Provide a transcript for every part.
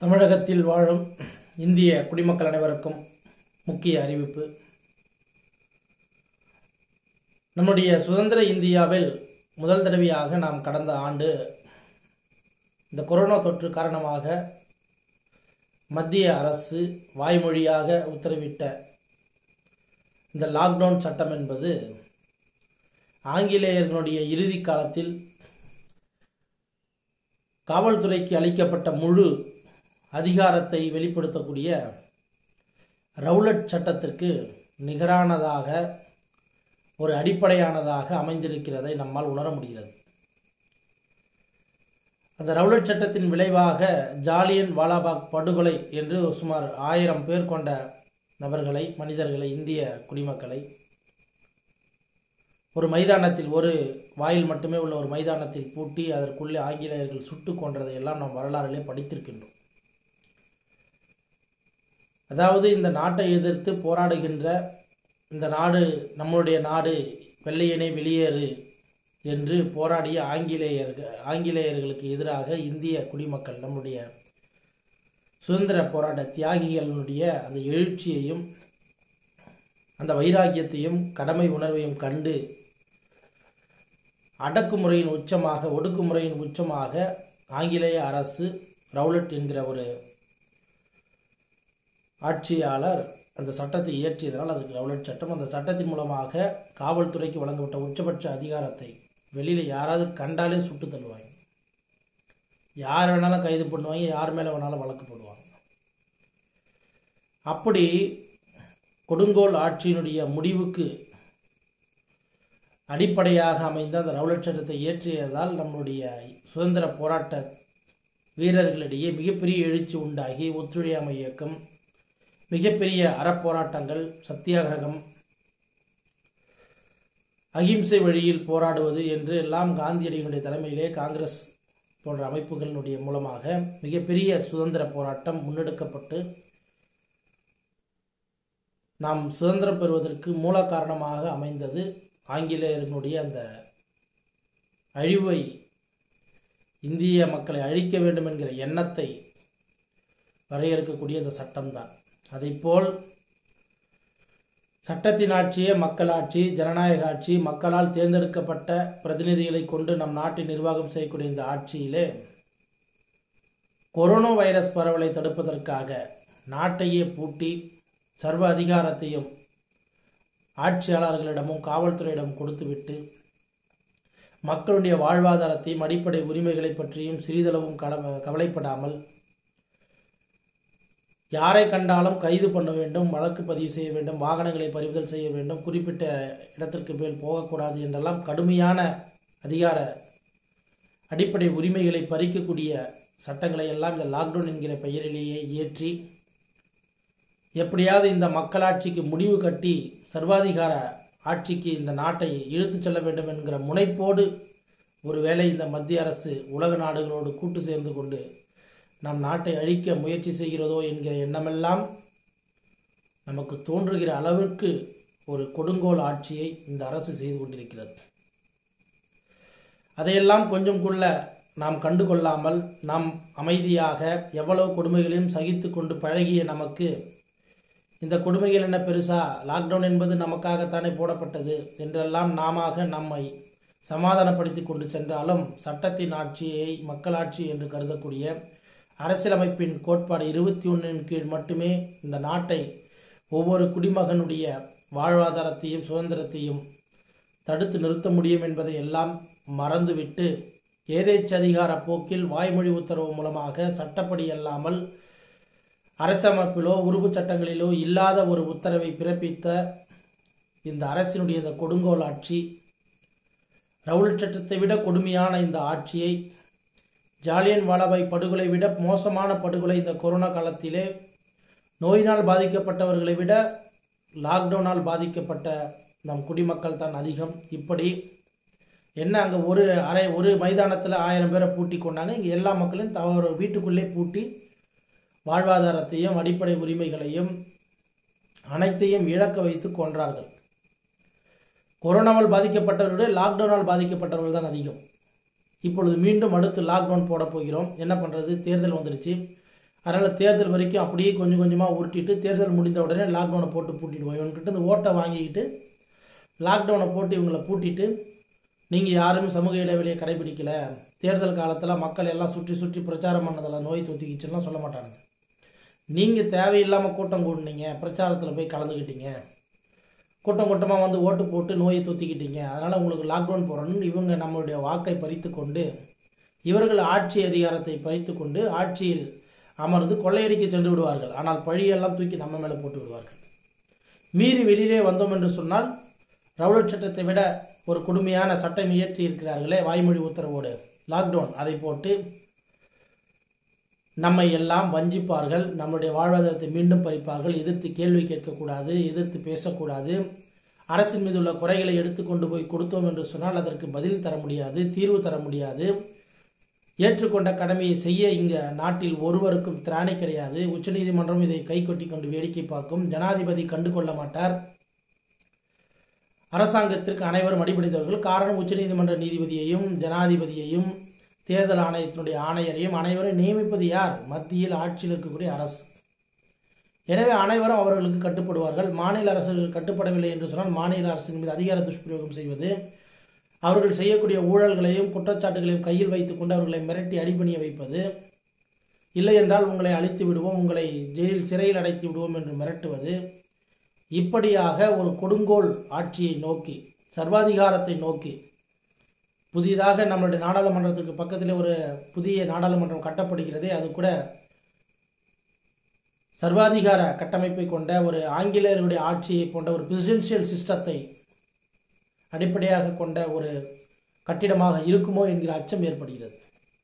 தமிழகத்தில் வாழும் இந்திய குடிமக்கள் அனைவருக்கும் முக்கிய அறிவிப்பு நம்முடைய சுதந்திர இந்தியாவில் முதல் தடவையாக நாம் கடந்த ஆண்டு இந்த கொரோனா தொற்று காரணமாக மத்திய அரசு வாய்மொழியாக உத்தரவிட்ட இந்த லாக்டவுன் சட்டம் என்பது ஆங்கிலேயர்களுடைய இறுதி காலத்தில் காவல்துறைக்கு அளிக்கப்பட்ட முழு அதிகாரத்தை வெளிப்படுத்தக்கூடிய ரவுலட் சட்டத்திற்கு நிகரானதாக ஒரு அடிப்படையானதாக அமைந்திருக்கிறதை நம்மால் உணர முடிகிறது அந்த ரவுலட் சட்டத்தின் விளைவாக ஜாலியன் வாலாபாக் படுகொலை என்று சுமார் ஆயிரம் பேர் கொண்ட நபர்களை மனிதர்களை இந்திய குடிமக்களை ஒரு மைதானத்தில் ஒரு வாயில் மட்டுமே உள்ள ஒரு மைதானத்தில் பூட்டி அதற்குள்ளே ஆங்கிலேயர்கள் சுட்டு கொன்றதை எல்லாம் நாம் வரலாறிலே படித்திருக்கின்றோம் அதாவது இந்த நாட்டை எதிர்த்து போராடுகின்ற இந்த நாடு நம்மளுடைய நாடு வெள்ளையனே வெளியேறு என்று போராடிய ஆங்கிலேயர்கள் ஆங்கிலேயர்களுக்கு எதிராக இந்திய குடிமக்கள் நம்முடைய சுதந்திர போராட்ட தியாகிகளுடைய அந்த எழுச்சியையும் அந்த வைராக்கியத்தையும் கடமை உணர்வையும் கண்டு அடக்குமுறையின் உச்சமாக ஒடுக்குமுறையின் உச்சமாக ஆங்கிலேய அரசு ரவுலட் என்கிற ஒரு ஆட்சியாளர் அந்த சட்டத்தை இயற்றியதனால் அதுக்கு ரவுலட் சட்டம் அந்த சட்டத்தின் மூலமாக காவல்துறைக்கு வழங்கப்பட்ட உச்சபட்ச அதிகாரத்தை வெளியில் யாராவது கண்டாலே சுட்டு தள்ளுவாங்க யார் வேணாலும் கைது பண்ணுவாங்க யார் மேலே வேணாலும் வழக்கு போடுவாங்க அப்படி கொடுங்கோல் ஆட்சியினுடைய முடிவுக்கு அடிப்படையாக அமைந்த அந்த ரவுலட் சட்டத்தை இயற்றியதால் நம்முடைய சுதந்திர போராட்ட வீரர்களிடையே மிகப்பெரிய எழுச்சி உண்டாகி ஒத்துழையாமை இயக்கம் மிகப்பெரிய அறப்போராட்டங்கள் சத்தியாகிரகம் அகிம்சை வழியில் போராடுவது என்று எல்லாம் காந்தியடிகளுடைய தலைமையிலே காங்கிரஸ் போன்ற அமைப்புகளினுடைய மூலமாக மிகப்பெரிய சுதந்திர போராட்டம் முன்னெடுக்கப்பட்டு நாம் சுதந்திரம் பெறுவதற்கு மூல காரணமாக அமைந்தது ஆங்கிலேயர்களுடைய அந்த அழிவை இந்திய மக்களை அழிக்க வேண்டும் என்கிற எண்ணத்தை வரையறுக்கக்கூடிய அந்த சட்டம்தான் அதைப்போல் சட்டத்தின் ஆட்சியே மக்களாட்சி ஜனநாயக ஆட்சி மக்களால் தேர்ந்தெடுக்கப்பட்ட பிரதிநிதிகளை கொண்டு நம் நாட்டை நிர்வாகம் செய்யக்கூடிய இந்த ஆட்சியிலே கொரோனா வைரஸ் பரவலை தடுப்பதற்காக நாட்டையே பூட்டி சர்வ அதிகாரத்தையும் ஆட்சியாளர்களிடமும் காவல்துறையிடம் கொடுத்துவிட்டு மக்களுடைய வாழ்வாதாரத்தையும் அடிப்படை உரிமைகளை பற்றியும் சிறிதளவும் கவலைப்படாமல் யாரை கண்டாலும் கைது பண்ண வேண்டும் வழக்கு பதிவு செய்ய வேண்டும் வாகனங்களை பறிமுதல் செய்ய வேண்டும் குறிப்பிட்ட இடத்திற்கு மேல் போகக்கூடாது என்றெல்லாம் கடுமையான அதிகார அடிப்படை உரிமைகளை பறிக்கக்கூடிய சட்டங்களை எல்லாம் இந்த லாக்டவுன் என்கிற பெயரிலேயே இயற்றி எப்படியாவது இந்த மக்களாட்சிக்கு முடிவு கட்டி சர்வாதிகார ஆட்சிக்கு இந்த நாட்டை இழுத்துச் செல்ல வேண்டும் என்கிற முனைப்போடு ஒருவேளை இந்த மத்திய அரசு உலக நாடுகளோடு கூட்டு சேர்ந்து கொண்டு நம் நாட்டை அழிக்க முயற்சி செய்கிறதோ என்கிற எண்ணமெல்லாம் நமக்கு தோன்றுகிற அளவிற்கு ஒரு கொடுங்கோல் ஆட்சியை இந்த அரசு செய்து கொண்டிருக்கிறது அதையெல்லாம் கொஞ்சம் குள்ள நாம் கண்டுகொள்ளாமல் நாம் அமைதியாக எவ்வளவு கொடுமைகளையும் சகித்து கொண்டு பழகிய நமக்கு இந்த கொடுமைகள் என்ன பெருசா லாக்டவுன் என்பது நமக்காகத்தானே போடப்பட்டது என்றெல்லாம் நாம நம்மை சமாதானப்படுத்தி கொண்டு சென்றாலும் சட்டத்தின் ஆட்சியை மக்களாட்சி என்று கருதக்கூடிய அரசியலமைப்பின் கோட்பாடு இருபத்தி ஒன்றின் கீழ் மட்டுமே இந்த நாட்டை ஒவ்வொரு குடிமகனுடைய வாழ்வாதாரத்தையும் சுதந்திரத்தையும் தடுத்து நிறுத்த முடியும் என்பதை எல்லாம் மறந்துவிட்டு ஏதேச்சதிகார போக்கில் வாய்மொழி உத்தரவு மூலமாக சட்டப்படி அல்லாமல் அரசமைப்பிலோ உருவு சட்டங்களிலோ இல்லாத ஒரு உத்தரவை பிறப்பித்த இந்த அரசினுடைய இந்த கொடுங்கோல் ஆட்சி ரவுல் சட்டத்தை விட கொடுமையான இந்த ஆட்சியை ஜாலியன் வாலாபாய் படுகொலை விட மோசமான படுகொலை இந்த கொரோனா காலத்திலே நோயினால் பாதிக்கப்பட்டவர்களை விட லாக்டவுனால் பாதிக்கப்பட்ட நம் குடிமக்கள் தான் அதிகம் இப்படி என்ன அங்கே ஒரு அரை ஒரு மைதானத்தில் ஆயிரம் பேரை பூட்டி கொண்டாங்க இங்கே எல்லா மக்களையும் தவறு வீட்டுக்குள்ளே பூட்டி வாழ்வாதாரத்தையும் அடிப்படை உரிமைகளையும் அனைத்தையும் இழக்க வைத்து கொன்றார்கள் கொரோனாவால் பாதிக்கப்பட்டவர்கள் விட லாக்டவுனால் பாதிக்கப்பட்டவர்கள் தான் அதிகம் இப்பொழுது மீண்டும் அடுத்து லாக்டவுன் போட போகிறோம் என்ன பண்ணுறது தேர்தல் வந்துடுச்சு அதனால் தேர்தல் வரைக்கும் அப்படியே கொஞ்சம் கொஞ்சமாக உருட்டிட்டு தேர்தல் முடிந்த உடனே லாக்டவுனை போட்டு பூட்டிடுவோம் இவங்ககிட்ட இந்த ஓட்டை வாங்கிக்கிட்டு லாக்டவுனை போட்டு இவங்களை பூட்டிட்டு நீங்கள் யாருமே சமூக இடைவெளியை கடைபிடிக்கல தேர்தல் காலத்தில் மக்கள் எல்லாம் சுற்றி சுற்றி பிரச்சாரம் பண்ணதில் நோய் தொத்திக்கிச்சுலாம் சொல்ல மாட்டாங்க நீங்கள் தேவையில்லாமல் கூட்டம் கூட்டினீங்க பிரச்சாரத்தில் போய் கலந்துக்கிட்டீங்க கூட்டம் கூட்டமாக வந்து ஓட்டு போட்டு நோயை தொத்திக்கிட்டீங்க அதனால் உங்களுக்கு லாக்டவுன் போடணும்னு இவங்க நம்மளுடைய வாக்கை பறித்து கொண்டு இவர்கள் ஆட்சி அதிகாரத்தை பறித்து கொண்டு ஆட்சியில் அமர்ந்து கொள்ளையடிக்க சென்று விடுவார்கள் ஆனால் பழியெல்லாம் தூக்கி நம்ம மேலே போட்டு விடுவார்கள் மீறி வெளியிலே வந்தோம் என்று சொன்னால் ரவுலட் சட்டத்தை விட ஒரு கொடுமையான சட்டம் இயற்றி இருக்கிறார்களே வாய்மொழி உத்தரவோடு லாக்டவுன் அதை போட்டு நம்மை எல்லாம் வஞ்சிப்பார்கள் நம்முடைய வாழ்வாதாரத்தை மீண்டும் பறிப்பார்கள் எதிர்த்து கேள்வி கேட்கக்கூடாது எதிர்த்து பேசக்கூடாது அரசின் மீது உள்ள குறைகளை எடுத்துக்கொண்டு போய் கொடுத்தோம் என்று சொன்னால் அதற்கு பதில் தர முடியாது தீர்வு தர முடியாது ஏற்றுக்கொண்ட கடமையை செய்ய இங்க நாட்டில் ஒருவருக்கும் திராணி கிடையாது உச்சநீதிமன்றம் இதை கைகொட்டி கொண்டு வேடிக்கை பார்க்கும் ஜனாதிபதி கண்டு கொள்ள மாட்டார் அரசாங்கத்திற்கு அனைவரும் அடிபடிந்தவர்கள் காரணம் உச்சநீதிமன்ற நீதிபதியையும் ஜனாதிபதியையும் தேர்தல் ஆணையத்தினுடைய ஆணையரையும் அனைவரும் நியமிப்பது யார் மத்தியில் ஆட்சியில் இருக்கக்கூடிய அரசு எனவே அனைவரும் அவர்களுக்கு கட்டுப்படுவார்கள் மாநில அரசுகள் கட்டுப்படவில்லை என்று சொன்னால் மாநில அரசின் மீது அதிகார துஷ்பிரயோகம் செய்வது அவர்கள் செய்யக்கூடிய ஊழல்களையும் குற்றச்சாட்டுகளையும் கையில் வைத்துக்கொண்டு அவர்களை மிரட்டி அடிபணிய வைப்பது இல்லை என்றால் உங்களை அழித்து விடுவோம் உங்களை ஜெயில் சிறையில் அடைத்து விடுவோம் என்று மிரட்டுவது இப்படியாக ஒரு கொடுங்கோல் ஆட்சியை நோக்கி சர்வாதிகாரத்தை நோக்கி புதிதாக நம்மளுடைய நாடாளுமன்றத்துக்கு பக்கத்தில் ஒரு புதிய நாடாளுமன்றம் கட்டப்படுகிறது அது கூட சர்வாதிகார கட்டமைப்பை கொண்ட ஒரு ஆங்கிலேயருடைய ஆட்சியை போன்ற ஒரு பிரசிடென்சியல் சிஸ்டத்தை அடிப்படையாக கொண்ட ஒரு கட்டிடமாக இருக்குமோ என்கிற அச்சம் ஏற்படுகிறது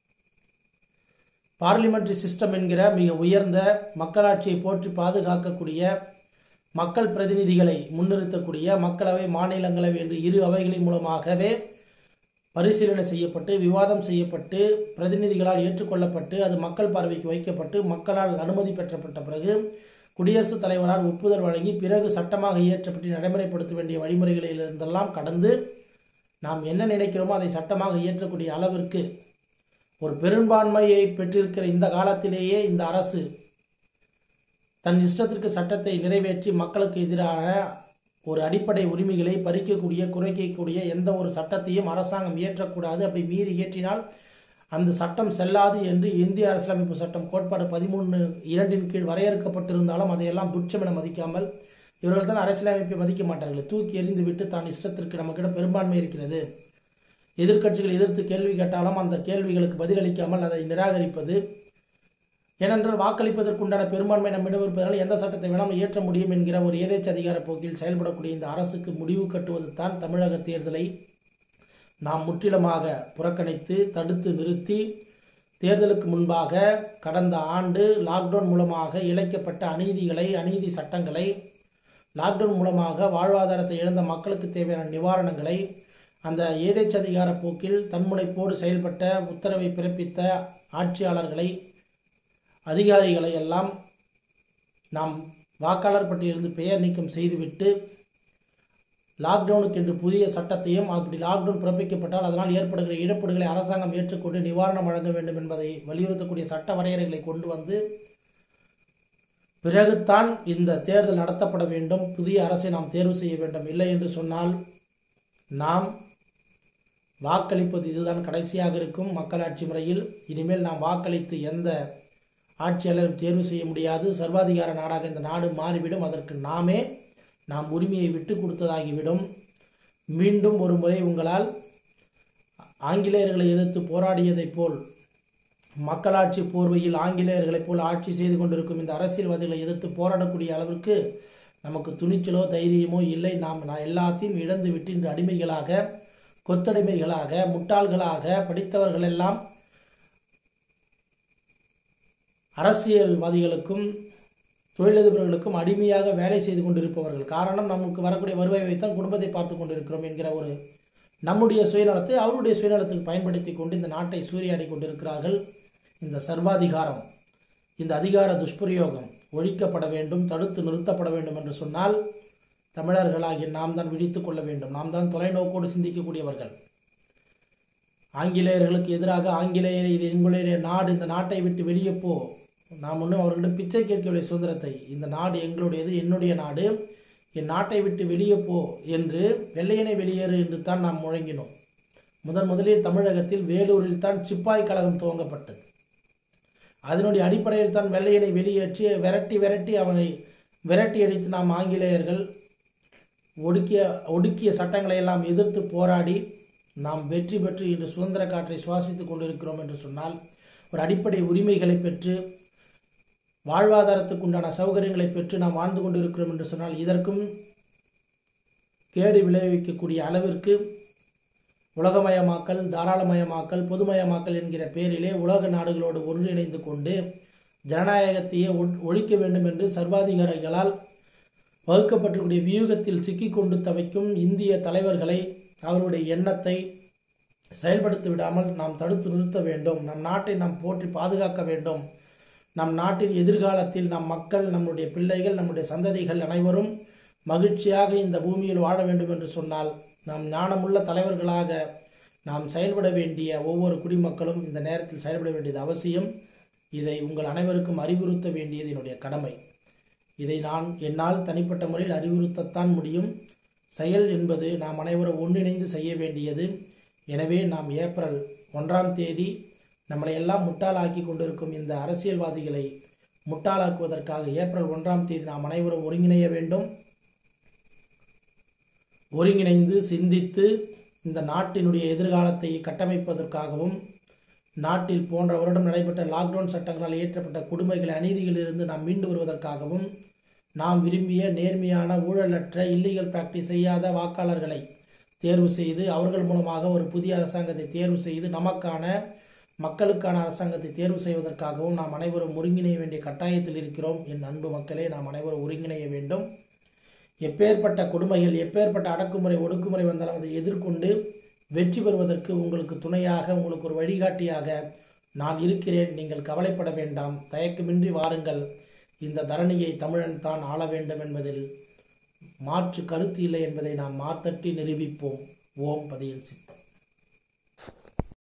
பார்லிமெண்டரி சிஸ்டம் என்கிற மிக உயர்ந்த மக்களாட்சியை போற்றி பாதுகாக்கக்கூடிய மக்கள் பிரதிநிதிகளை முன்னிறுத்தக்கூடிய மக்களவை மாநிலங்களவை என்று இரு அவைகளின் மூலமாகவே பரிசீலனை செய்யப்பட்டு விவாதம் செய்யப்பட்டு பிரதிநிதிகளால் ஏற்றுக்கொள்ளப்பட்டு அது மக்கள் பார்வைக்கு வைக்கப்பட்டு மக்களால் அனுமதி பெற்றப்பட்ட பிறகு குடியரசுத் தலைவரால் ஒப்புதல் வழங்கி பிறகு சட்டமாக இயற்றப்பட்டு நடைமுறைப்படுத்த வேண்டிய வழிமுறைகளிலிருந்தெல்லாம் கடந்து நாம் என்ன நினைக்கிறோமோ அதை சட்டமாக இயற்றக்கூடிய அளவிற்கு ஒரு பெரும்பான்மையை பெற்றிருக்கிற இந்த காலத்திலேயே இந்த அரசு தன் இஷ்டத்திற்கு சட்டத்தை நிறைவேற்றி மக்களுக்கு எதிரான ஒரு அடிப்படை உரிமைகளை பறிக்கக்கூடிய குறைக்கக்கூடிய எந்த ஒரு சட்டத்தையும் அரசாங்கம் இயற்றக்கூடாது அப்படி மீறி இயற்றினால் அந்த சட்டம் செல்லாது என்று இந்திய அரசியலமைப்பு சட்டம் கோட்பாடு பதிமூணு இரண்டின் கீழ் வரையறுக்கப்பட்டிருந்தாலும் அதையெல்லாம் துச்சம் என மதிக்காமல் இவர்கள் தான் அரசியலமைப்பை மதிக்க மாட்டார்கள் தூக்கி எறிந்து விட்டு தான் இஷ்டத்திற்கு நமக்கிடம் பெரும்பான்மை இருக்கிறது எதிர்க்கட்சிகள் எதிர்த்து கேள்வி கேட்டாலும் அந்த கேள்விகளுக்கு பதிலளிக்காமல் அதை நிராகரிப்பது ஏனென்றால் வாக்களிப்பதற்குண்டான பெரும்பான்மை நம்மிடம் இருப்பதால் எந்த சட்டத்தை வேணாலும் இயற்ற முடியும் என்கிற ஒரு ஏதேச்ச அதிகார போக்கில் செயல்படக்கூடிய இந்த அரசுக்கு முடிவு கட்டுவது தான் தமிழக தேர்தலை நாம் முற்றிலுமாக புறக்கணித்து தடுத்து நிறுத்தி தேர்தலுக்கு முன்பாக கடந்த ஆண்டு லாக்டவுன் மூலமாக இழைக்கப்பட்ட அநீதிகளை அநீதி சட்டங்களை லாக்டவுன் மூலமாக வாழ்வாதாரத்தை இழந்த மக்களுக்கு தேவையான நிவாரணங்களை அந்த ஏதேச்சதிகார போக்கில் தன்முனைப்போடு செயல்பட்ட உத்தரவை பிறப்பித்த ஆட்சியாளர்களை அதிகாரிகளை எல்லாம் நாம் வாக்காளர் பட்டியலிருந்து பெயர் நீக்கம் செய்துவிட்டு லாக்டவுனுக்கு என்று புதிய சட்டத்தையும் அப்படி லாக்டவுன் பிறப்பிக்கப்பட்டால் அதனால் ஏற்படுகிற இழப்பீடுகளை அரசாங்கம் ஏற்றுக்கொண்டு நிவாரணம் வழங்க வேண்டும் என்பதை வலியுறுத்தக்கூடிய சட்ட வரையறைகளை கொண்டு வந்து பிறகுதான் இந்த தேர்தல் நடத்தப்பட வேண்டும் புதிய அரசை நாம் தேர்வு செய்ய வேண்டும் இல்லை என்று சொன்னால் நாம் வாக்களிப்பது இதுதான் கடைசியாக இருக்கும் மக்களாட்சி முறையில் இனிமேல் நாம் வாக்களித்து எந்த ஆட்சியாளரும் தேர்வு செய்ய முடியாது சர்வாதிகார நாடாக இந்த நாடு மாறிவிடும் அதற்கு நாமே நாம் உரிமையை விட்டு கொடுத்ததாகிவிடும் மீண்டும் ஒரு முறை உங்களால் ஆங்கிலேயர்களை எதிர்த்து போராடியதைப் போல் மக்களாட்சி போர்வையில் ஆங்கிலேயர்களைப் போல் ஆட்சி செய்து கொண்டிருக்கும் இந்த அரசியல்வாதிகளை எதிர்த்து போராடக்கூடிய அளவிற்கு நமக்கு துணிச்சலோ தைரியமோ இல்லை நாம் நான் எல்லாத்தையும் இழந்து விட்டு இன்று அடிமைகளாக கொத்தடிமைகளாக முட்டாள்களாக படித்தவர்கள் எல்லாம் அரசியல்வாதிகளுக்கும் தொழிலதிபர்களுக்கும் அடிமையாக வேலை செய்து கொண்டிருப்பவர்கள் காரணம் நமக்கு வரக்கூடிய வருவாய் வைத்தான் குடும்பத்தை பார்த்து கொண்டிருக்கிறோம் என்கிற ஒரு நம்முடைய சுயநலத்தை அவருடைய சுயநலத்துக்கு பயன்படுத்தி கொண்டு இந்த நாட்டை சூறையாடி கொண்டிருக்கிறார்கள் இந்த சர்வாதிகாரம் இந்த அதிகார துஷ்பிரயோகம் ஒழிக்கப்பட வேண்டும் தடுத்து நிறுத்தப்பட வேண்டும் என்று சொன்னால் தமிழர்களாகிய நாம் தான் விழித்துக் கொள்ள வேண்டும் நாம் தான் தொலைநோக்கோடு சிந்திக்கக்கூடியவர்கள் ஆங்கிலேயர்களுக்கு எதிராக ஆங்கிலேயர் இது எங்களுடைய நாடு இந்த நாட்டை விட்டு வெளியே போ நாம் ஒன்றும் அவர்களிடம் பிச்சை கேட்கவில்லை சுதந்திரத்தை இந்த நாடு எங்களுடையது என்னுடைய நாடு என் நாட்டை விட்டு வெளியே போ என்று வெள்ளையனை வெளியேறு என்று தான் நாம் முழங்கினோம் முதன் முதலில் தமிழகத்தில் வேலூரில் தான் சிப்பாய் கழகம் துவங்கப்பட்டது அதனுடைய அடிப்படையில் தான் வெள்ளையனை வெளியேற்றி விரட்டி விரட்டி அவனை விரட்டி அடித்து நாம் ஆங்கிலேயர்கள் ஒடுக்கிய ஒடுக்கிய சட்டங்களை எல்லாம் எதிர்த்து போராடி நாம் வெற்றி பெற்று இன்று சுதந்திர காற்றை சுவாசித்துக் கொண்டிருக்கிறோம் என்று சொன்னால் ஒரு அடிப்படை உரிமைகளை பெற்று வாழ்வாதாரத்துக்கு உண்டான சௌகரியங்களை பெற்று நாம் வாழ்ந்து கொண்டிருக்கிறோம் என்று சொன்னால் இதற்கும் கேடு விளைவிக்கக்கூடிய அளவிற்கு உலகமயமாக்கல் தாராளமயமாக்கல் பொதுமயமாக்கல் என்கிற பெயரிலே உலக நாடுகளோடு ஒன்றிணைந்து கொண்டு ஜனநாயகத்தையே ஒழிக்க வேண்டும் என்று சர்வாதிகாரிகளால் வகுக்கப்பட்டிருக்கூடிய வியூகத்தில் சிக்கிக்கொண்டு தவிக்கும் இந்திய தலைவர்களை அவருடைய எண்ணத்தை செயல்படுத்தி விடாமல் நாம் தடுத்து நிறுத்த வேண்டும் நம் நாட்டை நாம் போற்றி பாதுகாக்க வேண்டும் நம் நாட்டின் எதிர்காலத்தில் நம் மக்கள் நம்முடைய பிள்ளைகள் நம்முடைய சந்ததிகள் அனைவரும் மகிழ்ச்சியாக இந்த பூமியில் வாழ வேண்டும் என்று சொன்னால் நாம் ஞானமுள்ள தலைவர்களாக நாம் செயல்பட வேண்டிய ஒவ்வொரு குடிமக்களும் இந்த நேரத்தில் செயல்பட வேண்டியது அவசியம் இதை உங்கள் அனைவருக்கும் அறிவுறுத்த வேண்டியது என்னுடைய கடமை இதை நான் என்னால் தனிப்பட்ட முறையில் அறிவுறுத்தத்தான் முடியும் செயல் என்பது நாம் அனைவரும் ஒன்றிணைந்து செய்ய வேண்டியது எனவே நாம் ஏப்ரல் ஒன்றாம் தேதி நம்மளை எல்லாம் முட்டாளாக்கி கொண்டிருக்கும் இந்த அரசியல்வாதிகளை முட்டாளாக்குவதற்காக ஏப்ரல் ஒன்றாம் தேதி நாம் அனைவரும் ஒருங்கிணைய வேண்டும் ஒருங்கிணைந்து சிந்தித்து இந்த நாட்டினுடைய எதிர்காலத்தை கட்டமைப்பதற்காகவும் நாட்டில் போன்ற வருடம் நடைபெற்ற லாக்டவுன் சட்டங்களால் இயற்றப்பட்ட கொடுமைகள் அநீதிகளிலிருந்து நாம் மீண்டு வருவதற்காகவும் நாம் விரும்பிய நேர்மையான ஊழலற்ற இல்லீகல் பிராக்டிஸ் செய்யாத வாக்காளர்களை தேர்வு செய்து அவர்கள் மூலமாக ஒரு புதிய அரசாங்கத்தை தேர்வு செய்து நமக்கான மக்களுக்கான அரசாங்கத்தை தேர்வு செய்வதற்காகவும் நாம் அனைவரும் ஒருங்கிணைய வேண்டிய கட்டாயத்தில் இருக்கிறோம் என் அன்பு மக்களே நாம் அனைவரும் ஒருங்கிணைய வேண்டும் எப்பேற்பட்ட கொடுமைகள் எப்பேற்பட்ட அடக்குமுறை ஒடுக்குமுறை வந்தாலும் அதை எதிர்கொண்டு வெற்றி பெறுவதற்கு உங்களுக்கு துணையாக உங்களுக்கு ஒரு வழிகாட்டியாக நான் இருக்கிறேன் நீங்கள் கவலைப்பட வேண்டாம் தயக்கமின்றி வாருங்கள் இந்த தரணியை தமிழன் தான் ஆள வேண்டும் என்பதில் மாற்று கருத்து இல்லை என்பதை நாம் மாத்தட்டி நிரூபிப்போம் ஓம் பதியில்